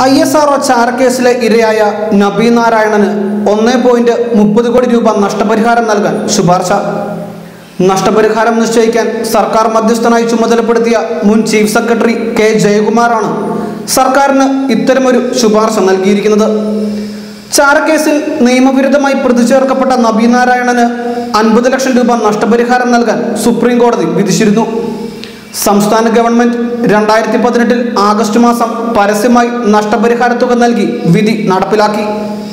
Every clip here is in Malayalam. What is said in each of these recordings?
ഐ എസ് ആർ ഒ ചാരക്കേസിലെ ഇരയായ നബി നാരായണന് ഒന്നേ പോയിന്റ് മുപ്പത് കോടി രൂപ നഷ്ടപരിഹാരം നൽകാൻ ശുപാർശ നഷ്ടപരിഹാരം നിശ്ചയിക്കാൻ സർക്കാർ മധ്യസ്ഥനായി ചുമതലപ്പെടുത്തിയ മുൻ ചീഫ് സെക്രട്ടറി കെ ജയകുമാറാണ് സർക്കാരിന് ഇത്തരമൊരു ശുപാർശ നൽകിയിരിക്കുന്നത് ചാരക്കേസിൽ നിയമവിരുദ്ധമായി പ്രതി ചേർക്കപ്പെട്ട നബി നാരായണന് അൻപത് ലക്ഷം രൂപ നഷ്ടപരിഹാരം നൽകാൻ സുപ്രീം കോടതി വിധിച്ചിരുന്നു സംസ്ഥാന ഗവൺമെന്റ് രണ്ടായിരത്തി പതിനെട്ടിൽ ആഗസ്റ്റ് മാസം പരസ്യമായി നഷ്ടപരിഹാര തുക നൽകി വിധി നടപ്പിലാക്കി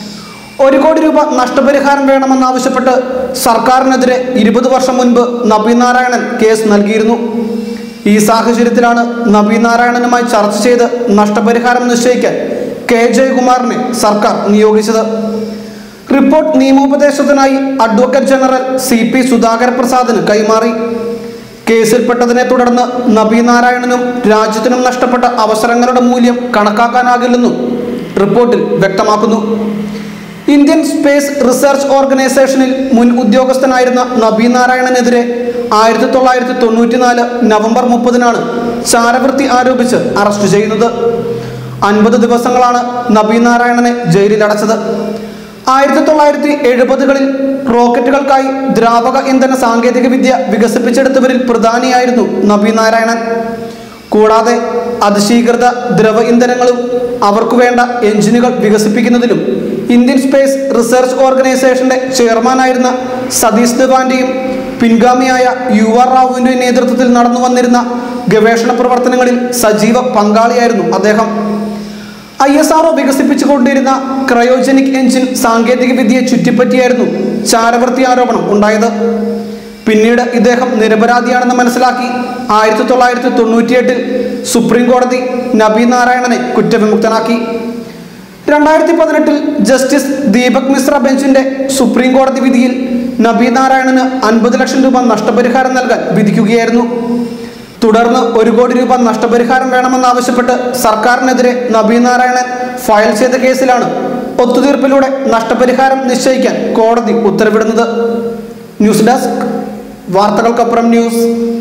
ഒരു കോടി രൂപ നഷ്ടപരിഹാരം വേണമെന്നാവശ്യപ്പെട്ട് സർക്കാരിനെതിരെ ഇരുപത് വർഷം മുൻപ് നബി നാരായണൻ കേസ് നൽകിയിരുന്നു ഈ സാഹചര്യത്തിലാണ് നബി നാരായണനുമായി ചർച്ച ചെയ്ത് നഷ്ടപരിഹാരം നിശ്ചയിക്കാൻ കെ ജയകുമാറിനെ സർക്കാർ നിയോഗിച്ചത് റിപ്പോർട്ട് നിയമോപദേശത്തിനായി advocate general C P Sudhakara പ്രസാദിന് കൈമാറി കേസിൽപ്പെട്ടതിനെ തുടർന്ന് നബി നാരായണനും രാജ്യത്തിനും നഷ്ടപ്പെട്ട അവസരങ്ങളുടെ മൂല്യം കണക്കാക്കാനാകില്ലെന്നും റിപ്പോർട്ടിൽ വ്യക്തമാക്കുന്നു ഇന്ത്യൻ സ്പേസ് റിസർച്ച് ഓർഗനൈസേഷനിൽ മുൻ ഉദ്യോഗസ്ഥനായിരുന്ന നബി നാരായണനെതിരെ ആയിരത്തി തൊള്ളായിരത്തി തൊണ്ണൂറ്റിനാല് നവംബർ മുപ്പതിനാണ് ചാരവൃത്തി ആരോപിച്ച് അറസ്റ്റ് ചെയ്യുന്നത് അൻപത് ദിവസങ്ങളാണ് നബി നാരായണനെ ജയിലിലടച്ചത് ആയിരത്തി തൊള്ളായിരത്തി എഴുപതുകളിൽ റോക്കറ്റുകൾക്കായി ദ്രാവക ഇന്ധന സാങ്കേതിക വിദ്യ വികസിപ്പിച്ചെടുത്തവരിൽ പ്രധാനിയായിരുന്നു നബി നാരായണൻ കൂടാതെ അതിശീകൃത ദ്രവ ഇന്ധനങ്ങളും അവർക്കു വേണ്ട എഞ്ചിനുകൾ വികസിപ്പിക്കുന്നതിലും ഇന്ത്യൻ സ്പേസ് റിസർച്ച് ഓർഗനൈസേഷന്റെ ചെയർമാനായിരുന്ന സതീഷ് ധവാന്റെയും പിൻഗാമിയായ യു ആർ റാവുവിന്റെ നേതൃത്വത്തിൽ നടന്നു വന്നിരുന്ന ഗവേഷണ പ്രവർത്തനങ്ങളിൽ സജീവ പങ്കാളിയായിരുന്നു അദ്ദേഹം ഐ എസ് ആർ വികസിപ്പിച്ചുകൊണ്ടിരുന്ന ക്രയോജനിക് എഞ്ചിൻ സാങ്കേതിക വിദ്യയെ ചുറ്റിപ്പറ്റിയായിരുന്നു ചാരവൃത്തി ആരോപണം ഉണ്ടായത് പിന്നീട് ഇദ്ദേഹം നിരപരാധിയാണെന്ന് മനസ്സിലാക്കി ആയിരത്തി തൊള്ളായിരത്തി തൊണ്ണൂറ്റിയെട്ടിൽ സുപ്രീം കോടതി നബി നാരായണനെ കുറ്റവിമുക്തനാക്കി രണ്ടായിരത്തി പതിനെട്ടിൽ ജസ്റ്റിസ് ദീപക് മിശ്ര ബെഞ്ചിന്റെ സുപ്രീം കോടതി വിധിയിൽ നബി നാരായണന് അൻപത് ലക്ഷം രൂപ നഷ്ടപരിഹാരം നൽകാൻ വിധിക്കുകയായിരുന്നു തുടർന്ന് ഒരു കോടി രൂപ നഷ്ടപരിഹാരം വേണമെന്നാവശ്യപ്പെട്ട് സർക്കാരിനെതിരെ നബി നാരായണൻ ഫയൽ ചെയ്ത കേസിലാണ് ഒത്തുതീർപ്പിലൂടെ നഷ്ടപരിഹാരം നിശ്ചയിക്കാൻ കോടതി ഉത്തരവിടുന്നത് ന്യൂസ് ഡെസ്ക് വാർത്തകൾക്കപ്പുറം ന്യൂസ്